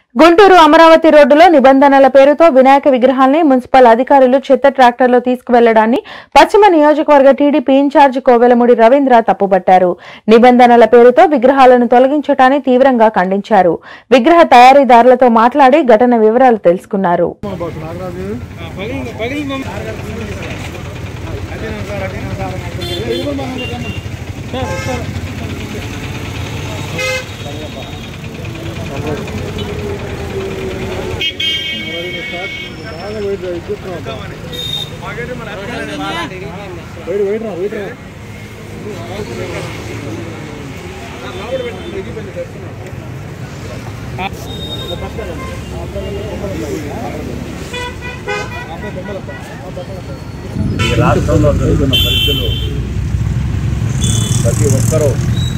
గుంటూరు అమరావతి రోడ్డులో నిబంధనల పేరుతో వినాయక విగ్రహాల్ని మున్సిపల్ అధికారులు చెత్త ట్రాక్టర్లో తీసుకువెళ్లడాన్ని పశ్చిమ నియోజకవర్గ టీడీపీ ఇన్ఛార్జి కోవెలముడి రవీంద్ర తప్పుపట్టారు నిబంధనల పేరుతో విగ్రహాలను తొలగించటాన్ని తీవ్రంగా ఖండించారు విగ్రహ తయారీదారులతో మాట్లాడి ఘటన వివరాలు తెలుసుకున్నారు ఈ రాష్ట్రంలో జరుగుతున్న పరిస్థితులు ప్రతి ఒక్కరూ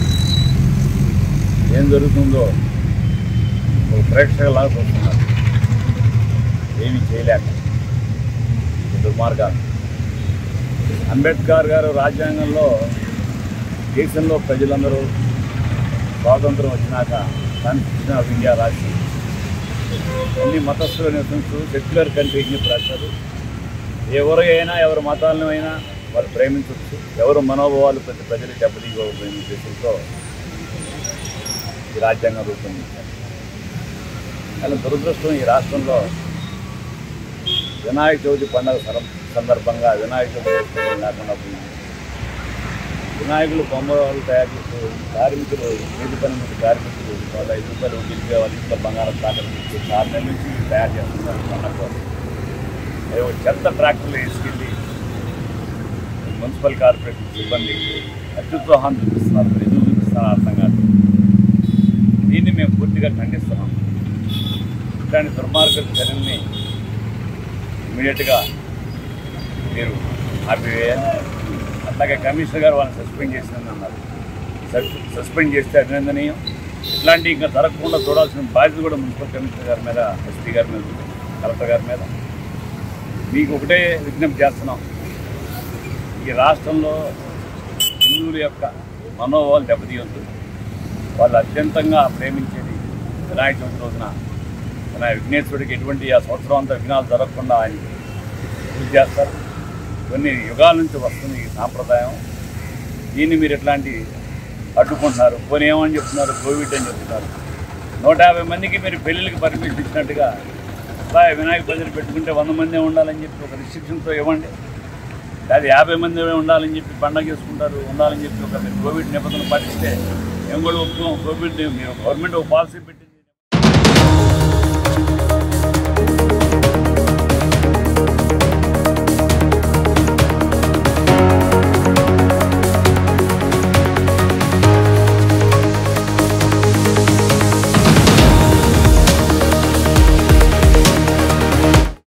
ఏం జరుగుతుందో ఒక ప్రేక్షకులాగా చూస్తున్నారు ఏమీ చేయలేక ఈ దుర్మార్గాలు అంబేద్కర్ గారు రాజ్యాంగంలో దేశంలో ప్రజలందరూ స్వాతంత్రం వచ్చినాక కాన్స్టిట్యూషన్ ఆఫ్ ఇండియా రాసి అన్ని మతస్థులు నివసించు సెక్యులర్ కంట్రీ అని చెప్పి రాశారు ఎవరు అయినా ఎవరి మతాలను అయినా వారు ప్రేమించవచ్చు ఎవరు మనోభావాలు ప్రతి ప్రజలు దెబ్బతీయకపోయిన ఉద్దేశంతో ఈ రాజ్యాంగం రూపొందించారు కానీ దురదృష్టం ఈ రాష్ట్రంలో వినాయక చవితి పండుగ సర- సందర్భంగా వినాయక చవితి ఉత్సవం లేకుండా పోయింది వినాయకులు బొమ్మలు తయారు చేసే కార్మికులు నీటి పని మీద కార్మికులు వాళ్ళ ఐదు రూపాయలు వడ్డీకి వాళ్ళ ఇంట్లో బంగారం తాకట్టు తెచ్చి ఆరు నెలల నుంచి తయారు చేస్తున్నారు పండుగ కోసం ఏవో చెత్త ట్రాక్టర్లు వేసుకెళ్ళి మున్సిపల్ కార్పొరేషన్ సిబ్బంది అత్యుత్సాహం చూపిస్తున్నారు మరి ఎందుకు చూపిస్తున్నారు అర్థం కాదు దీన్ని మేము పూర్తిగా ఖండిస్తున్నాం ఇట్లాంటి దుర్మార్గ చర్యల్ని ఇమీడియట్గా మీరు ఆపివేయాలి అట్లాగే కమిషనర్ గారు వాళ్ళని సస్పెండ్ చేసిందని అన్నారు సస్- సస్పెండ్ చేస్తే అభినందనీయం ఇట్లాంటి ఇంకా జరగకుండా చూడాల్సిన బాధ్యత కూడా మున్సిపల్ కమిషనర్ గారి మీద ఎస్పీ గారి మీద ఉంది, కలెక్టర్ గారి మీద మీకు ఒకటే విజ్ఞప్తి చేస్తున్నాం ఈ రాష్ట్రంలో హిందువుల యొక్క మనోభావాలు దెబ్బతీయొద్దు వాళ్ళు అత్యంతంగా ప్రేమించేది వినాయక చవితి రోజున వినాయక విఘ్నేశ్వరుడికి ఎటువంటి ఆ సంవత్సరం అంతా విఘ్నాలు జరగకుండా ఆయన పూజ చేస్తారు కొన్ని యుగాల నుంచి వస్తుంది ఈ సాంప్రదాయం దీన్ని మీరు ఎట్లాంటి అడ్డుకుంటున్నారు పోనీ ఏమని చెప్తున్నారు కోవిడ్ అని చెప్తున్నారు నూట యాభై మందికి మీరు పెళ్ళిళ్ళకి పర్మిషన్ ఇచ్చినట్టుగా అలా వినాయక భజన పెట్టుకుంటే వంద మందే ఉండాలని చెప్పి ఒక రిస్ట్రిక్షన్తో ఇవ్వండి అది యాభై మంది ఉండాలని చెప్పి పండగ చేసుకుంటారు ఉండాలని చెప్పి ఒక మీరు కోవిడ్ నిబంధనలు పాటిస్తే మేము కూడా ఒప్పుకోం కోవిడ్ మీరు గవర్నమెంట్ ఒక పాలసీ పెట్టి